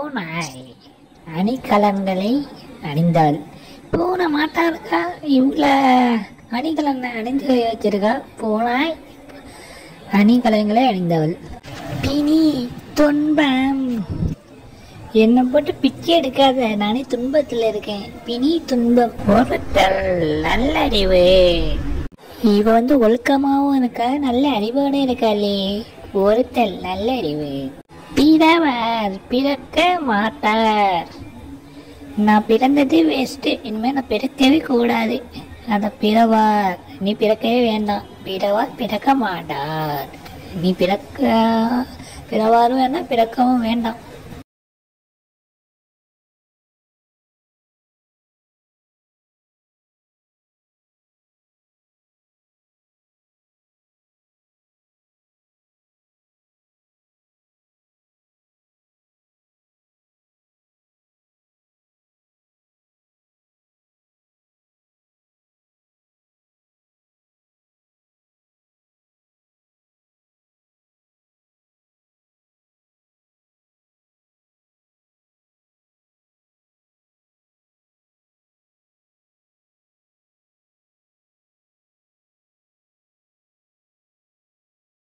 பூனாய் அணிகலன்களை அணிந்தாள் பூனை மாட்டா இருக்கா இவ்வளோ அணிகலனை அணிந்து வச்சிருக்கா பூனாய் அணிகலன்களை அணிந்தவள் பிணி துன்பம் என்னை போட்டு பிச்சை எடுக்காத நானே துன்பத்தில் இருக்கேன் பிணி துன்பம் ஒருத்தல் நல்லறிவு இவ வந்து ஒழுக்கமாகவும் இருக்கா நல்ல அறிவோடு இருக்காளே ஒருத்தல் நல்லறிவு பிறவர் பிறக்க மாட்டார் நான் பிறந்தது வேஸ்ட்டு இனிமேல் நான் பிறக்கவே கூடாது அதை பிறவார் நீ பிறக்கவே வேண்டாம் பிறவார் பிறக்க மாட்டார் நீ பிறக்க பிறவாரும் வேண்டாம் பிறக்கவும் வேண்டாம்